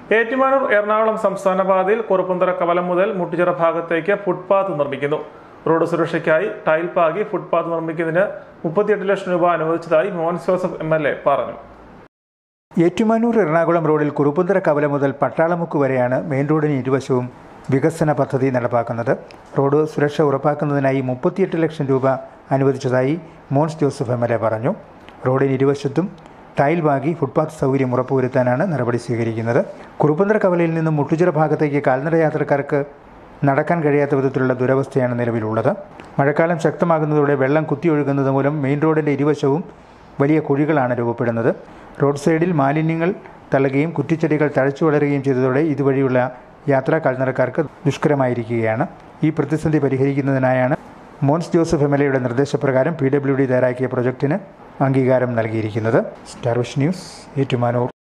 ഏറ്റുമാനൂർ എറണാകുളം സംസ്ഥാന പാതയിൽ കുറുപ്പന്തറ കവലം മുതൽ മുട്ടുചിറ ഭാഗത്തേക്ക് ഫുട്പാത്ത് നിർമ്മിക്കുന്നു റോഡ് സുരക്ഷയ്ക്കായി ടൈൽ പാകി ഫുട്പാത്ത് നിർമ്മിക്കുന്നതിന് മുപ്പത്തിയെട്ട് ലക്ഷം രൂപ അനുവദിച്ചതായി Mohan Joseph M L A പറഞ്ഞു ഏറ്റുമാനൂർ എറണാകുളം റോഡിൽ കുറുപ്പന്തറ കവല മുതൽ പട്ടാളമുക്ക് വരെയാണ് മെയിൻ റോഡിന് ഇരുവശവും വികസന പദ്ധതി നടപ്പാക്കുന്നത് റോഡ് സുരക്ഷ ഉറപ്പാക്കുന്നതിനായി മുപ്പത്തിയെട്ട് ലക്ഷം രൂപ അനുവദിച്ചതായി Mons Joseph M L A പറഞ്ഞു റോഡിന് ഇരുവശത്തും ടൈൽ വാങ്ങി ഫുട്പാത്ത് സൗകര്യം ഉറപ്പുവരുത്താനാണ് നടപടി സ്വീകരിക്കുന്നത് കുറുപ്പന്തറ കവലയിൽ നിന്നും മുട്ടുചിറ ഭാഗത്തേക്ക് കാൽനട യാത്രക്കാർക്ക് നടക്കാൻ കഴിയാത്ത വിധത്തിലുള്ള ദുരവസ്ഥയാണ് നിലവിലുള്ളത് മഴക്കാലം ശക്തമാകുന്നതോടെ വെള്ളം കുത്തിയൊഴുകുന്നത് മൂലം മെയിൻ റോഡിൻ്റെ ഇരുവശവും വലിയ കുഴികളാണ് രൂപപ്പെടുന്നത് റോഡ് സൈഡിൽ മാലിന്യങ്ങൾ തള്ളുകയും കുറ്റിച്ചെടികൾ തഴച്ചു വളരുകയും ചെയ്തതോടെ ഇതുവഴിയുള്ള യാത്രാ കാൽനടക്കാർക്ക് ദുഷ്കരമായിരിക്കുകയാണ് ഈ പ്രതിസന്ധി പരിഹരിക്കുന്നതിനായാണ് മോൻസ് ജോസഫ് എം എൽ എയുടെ നിർദ്ദേശപ്രകാരം പി ഡബ്ല്യു ഡി തയ്യാറാക്കിയ പ്രൊജക്ടിന് അംഗീകാരം നൽകിയിരിക്കുന്നത് സ്റ്റാർ വിഷ് ന്യൂസ് ഏറ്റുമാനൂർ